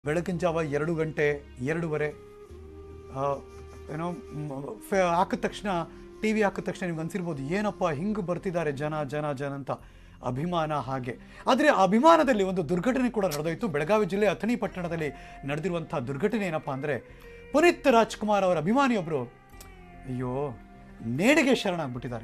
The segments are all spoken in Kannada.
ಬೆಳಗಿನ ಜಾವ ಎರಡು ಗಂಟೆ ಎರಡೂವರೆ ಆ, ಏನೋ ಮ್, ಫೆ- ಹಾಕಿದ ತಕ್ಷಣ ಟಿ ವಿ ಹಾಕಿದ ತಕ್ಷಣ ನಿಮ್ಗೆ ಅನ್ಸಿರ್ಬೋದು ಏನಪ್ಪ ಹಿಂಗೆ ಬರ್ತಿದ್ದಾರೆ ಜನ ಜನ ಜನ ಅಂತ ಅಭಿಮಾನ ಹಾಗೆ ಆದರೆ ಆ ಅಭಿಮಾನದಲ್ಲಿ ಒಂದು ದುರ್ಘಟನೆ ಕೂಡ ನಡೆದೋಯ್ತು ಬೆಳಗಾವಿ ಜಿಲ್ಲೆ ಅಥಣಿ ಪಟ್ಟಣದಲ್ಲಿ ನಡೆದಿರುವಂಥ ದುರ್ಘಟನೆ ಏನಪ್ಪ ಅಂದರೆ ಪುನೀತ್ ರಾಜ್ಕುಮಾರ್ ಅವರ ಅಭಿಮಾನಿಯೊಬ್ಬರು ಅಯ್ಯೋ ನೇಣಿಗೆ ಶರಣಾಗ್ಬಿಟ್ಟಿದ್ದಾರೆ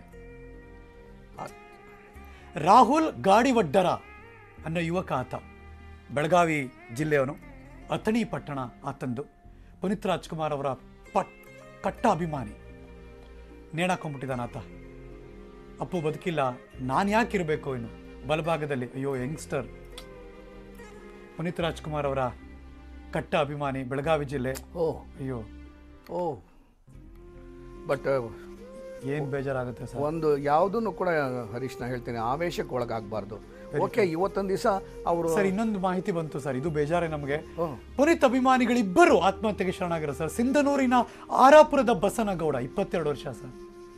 ರಾಹುಲ್ ಗಾಡಿವಡ್ಡರ ಅನ್ನೋ ಯುವಕ ಆತ ಬೆಳಗಾವಿ ಜಿಲ್ಲೆಯವನು ಅಥಣಿ ಪಟ್ಟಣ ಆತಂದು ಪುನೀತ್ ರಾಜ್ಕುಮಾರ್ ಅವರ ಪಟ್ ಕಟ್ಟ ಅಭಿಮಾನಿ ನೇಣಾಕೊಂಡ್ಬಿಟ್ಟಿದ್ದಾನ ಆತ ಅಪ್ಪು ಬದುಕಿಲ್ಲ ನಾನು ಯಾಕೆ ಇರಬೇಕು ಇನ್ನು ಬಲಭಾಗದಲ್ಲಿ ಅಯ್ಯೋ ಯಂಗ್ಸ್ಟರ್ ಪುನೀತ್ ರಾಜ್ಕುಮಾರ್ ಅವರ ಕಟ್ಟ ಅಭಿಮಾನಿ ಬೆಳಗಾವಿ ಜಿಲ್ಲೆ ಓ ಅಯ್ಯೋ ಓ ಬಟ್ ಏನು ಬೇಜಾರಾಗುತ್ತೆ ಸರ್ ಒಂದು ಯಾವುದನ್ನು ಕೂಡ ಹರೀಶ್ ನಾ ಹೇಳ್ತೀನಿ ಆವೇಶಕ್ಕೆ ಒಳಗಾಗಬಾರ್ದು ಓಕೆ ಇವತ್ತೊಂದು ದಿವಸ ಅವರು ಸರ್ ಇನ್ನೊಂದು ಮಾಹಿತಿ ಬಂತು ಸರ್ ಇದು ಬೇಜಾರೇ ನಮಗೆ ಓ ಪುನೀತ್ ಅಭಿಮಾನಿಗಳಿಬ್ಬರು ಆತ್ಮಹತ್ಯೆಗೆ ಶರಣಾಗಿರೋ ಸರ್ ಸಿಂಧನೂರಿನ ಆರಾಪುರದ ಬಸನಗೌಡ ಇಪ್ಪತ್ತೆರಡು ವರ್ಷ ಸರ್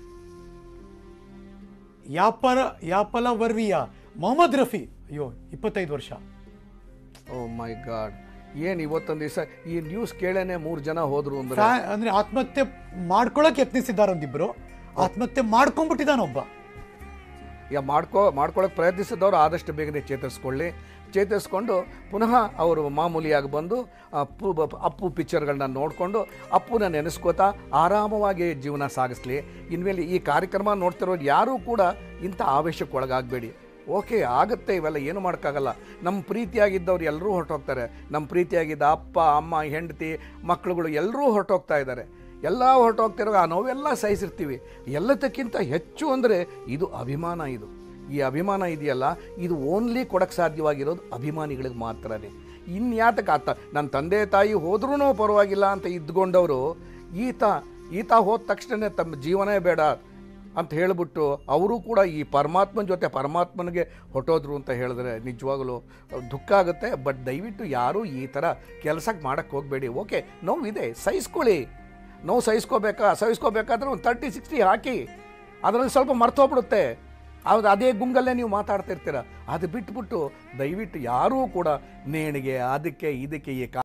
ಯಾಪರ ಯಾಪಲವರ್ವಿಯ ಮೊಹಮ್ಮದ್ ರಫಿ ಅಯ್ಯೋ ಇಪ್ಪತ್ತೈದು ವರ್ಷ ಓ ಮೈ ಗಾಡ್ ಏನು ಇವತ್ತೊಂದು ದಿವಸ ಈ ನ್ಯೂಸ್ ಕೇಳೇನೆ ಮೂರು ಜನ ಹೋದ್ರು ಅಂದ್ರೆ ಫ್ಯಾ- ಅಂದ್ರೆ ಆತ್ಮಹತ್ಯೆ ಮಾಡ್ಕೊಳಕ್ ಯತ್ನಿಸಿದ್ದಾರೆ ಒಂದಿಬ್ರು ಆತ್ಮಹತ್ಯೆ ಮಾಡ್ಕೊಂಡ್ಬಿಟ್ಟಿದ್ದಾನೊಬ್ಬ ಯಾ ಮಾಡ್ಕೋ ಮಾಡ್ಕೊಳಕ್ಕೆ ಪ್ರಯತ್ನಿಸಿದವರು ಆದಷ್ಟು ಬೇಗನೆ ಚೇತರಿಸ್ಕೊಳ್ಳಿ ಚೇತರಿಸ್ಕೊಂಡು ಪುನಃ ಅವರು ಮಾಮೂಲಿಯಾಗಿ ಬಂದು ಅಪ್ಪು ಬ- ಅಪ್ಪು ಪಿಕ್ಚರ್ಗಳನ್ನ ನೋಡಿಕೊಂಡು ಅಪ್ಪುನ ನೆನೆಸ್ಕೋತಾ ಆರಾಮವಾಗಿ ಜೀವನ ಸಾಗಿಸ್ಲಿ ಇನ್ಮೇಲೆ ಈ ಕಾರ್ಯಕ್ರಮ ನೋಡ್ತಿರೋರು ಯಾರೂ ಕೂಡ ಇಂಥ ಆವೇಶಕ್ಕೆ ಒಳಗಾಗಬೇಡಿ ಓಕೆ ಆಗುತ್ತೆ ಇವೆಲ್ಲ ಏನು ಮಾಡೋಕ್ಕಾಗಲ್ಲ ನಮ್ಮ ಪ್ರೀತಿಯಾಗಿದ್ದವ್ರು ಎಲ್ಲರೂ ಹೊರಟೋಗ್ತಾರೆ ನಮ್ಮ ಪ್ರೀತಿಯಾಗಿದ್ದ ಅಪ್ಪ ಅಮ್ಮ ಹೆಂಡತಿ ಮಕ್ಕಳುಗಳು ಎಲ್ಲರೂ ಹೊರಟೋಗ್ತಾ ಇದ್ದಾರೆ ಎಲ್ಲ ಹೊರಟೋಗ್ತಿರೋ ಆ ನೋವೆಲ್ಲ ಸಹಿಸಿರ್ತೀವಿ ಎಲ್ಲದಕ್ಕಿಂತ ಹೆಚ್ಚು ಅಂದರೆ ಇದು ಅಭಿಮಾನ ಇದು ಈ ಅಭಿಮಾನ ಇದೆಯಲ್ಲ ಇದು ಓನ್ಲಿ ಕೊಡಕ್ಕೆ ಸಾಧ್ಯವಾಗಿರೋದು ಅಭಿಮಾನಿಗಳಿಗೆ ಮಾತ್ರನೇ ಇನ್ಯಾತಕ್ಕೆ ಆತ ನನ್ನ ತಂದೆ ತಾಯಿ ಹೋದ್ರೂ ಪರವಾಗಿಲ್ಲ ಅಂತ ಇದ್ಕೊಂಡವರು ಈತ ಈತ ಹೋದ ತಕ್ಷಣ ತಮ್ಮ ಜೀವನೇ ಬೇಡ ಅಂತ ಹೇಳಿಬಿಟ್ಟು ಅವರು ಕೂಡ ಈ ಪರಮಾತ್ಮನ ಜೊತೆ ಪರಮಾತ್ಮನಿಗೆ ಹೊಟ್ಟೋದ್ರು ಅಂತ ಹೇಳಿದ್ರೆ ನಿಜವಾಗಲೂ ದುಃಖ ಆಗುತ್ತೆ ಬಟ್ ದಯವಿಟ್ಟು ಯಾರೂ ಈ ಥರ ಕೆಲಸಕ್ಕೆ ಮಾಡೋಕ್ಕೆ ಹೋಗಬೇಡಿ ಓಕೆ ನೋವಿದೆ ಸಹಿಸ್ಕೊಳ್ಳಿ ನೋವು ಸಹಿಸ್ಕೋಬೇಕಾ ಸಹಿಸ್ಕೋಬೇಕಾದ್ರೆ ಒಂದು ತರ್ಟಿ ಸಿಕ್ಸ್ಟಿ ಹಾಕಿ ಅದರಲ್ಲಿ ಸ್ವಲ್ಪ ಮರ್ತೋಗ್ಬಿಡುತ್ತೆ ಅದು ಅದೇ ಗುಂಗಲ್ಲೇ ನೀವು ಮಾತಾಡ್ತಿರ್ತೀರ ಅದು ಬಿಟ್ಬಿಟ್ಟು ದಯವಿಟ್ಟು ಯಾರೂ ಕೂಡ ನೇಣಿಗೆ ಅದಕ್ಕೆ ಇದಕ್ಕೆ ಈ ಕಾ